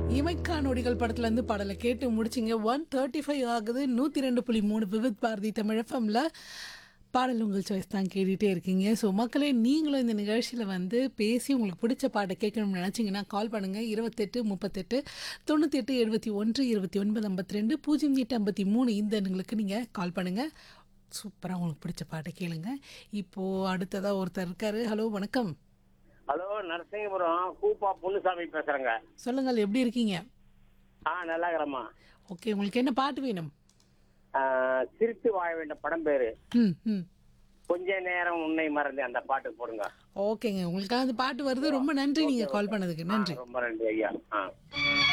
இமைக்கா நொடிகள் படத்துல இருந்து பாடலை கேட்டு முடிச்சிங்க ஒன் தேர்ட்டி ஃபைவ் ஆகுது நூற்றி ரெண்டு புள்ளி மூணு விவித் பாரதி தமிழ் எஃப்எம்ல பாடல் உங்கள் சாய்ஸ் தான் கேட்டுகிட்டே இருக்கீங்க ஸோ மக்களே நீங்களும் இந்த நிகழ்ச்சியில் வந்து பேசி உங்களுக்கு பிடிச்ச பாட்டை கேட்கணும்னு நினச்சிங்கன்னா கால் பண்ணுங்கள் இருபத்தெட்டு முப்பத்தெட்டு தொண்ணூத்தெட்டு எழுபத்தி ஒன்று இருபத்தி ஒன்பது ஐம்பத்தி ரெண்டு பூஜ்ஜியம் எட்டு ஐம்பத்தி மூணு இந்த எண்களுக்கு நீங்கள் கால் பண்ணுங்கள் சூப்பராக உங்களுக்கு பிடிச்ச பாட்டை கேளுங்க இப்போது அடுத்ததாக ஒருத்தர் இருக்காரு ஹலோ வணக்கம் ஹலோ நரசிங்கபுரம் கூப்பா பொன்னுசாமி பேசுறேங்க சொல்லுங்கள் எப்படி இருக்கீங்க ஆ நல்லா இருக்கிறேம்மா ஓகே உங்களுக்கு என்ன பாட்டு வேணும் ஆ, சிரித்து வாழ வேண்டிய படம் பேரு ம் ம் கொஞ்ச நேரம் உன்னை மறந்து அந்த பாட்டு போடுங்க ஓகேங்க உங்களுக்காக அந்த பாட்டு வருது ரொம்ப நன்றி நீங்கள் கால் பண்ணதுக்கு நன்றி ரொம்ப நன்றி ஐயா ஆ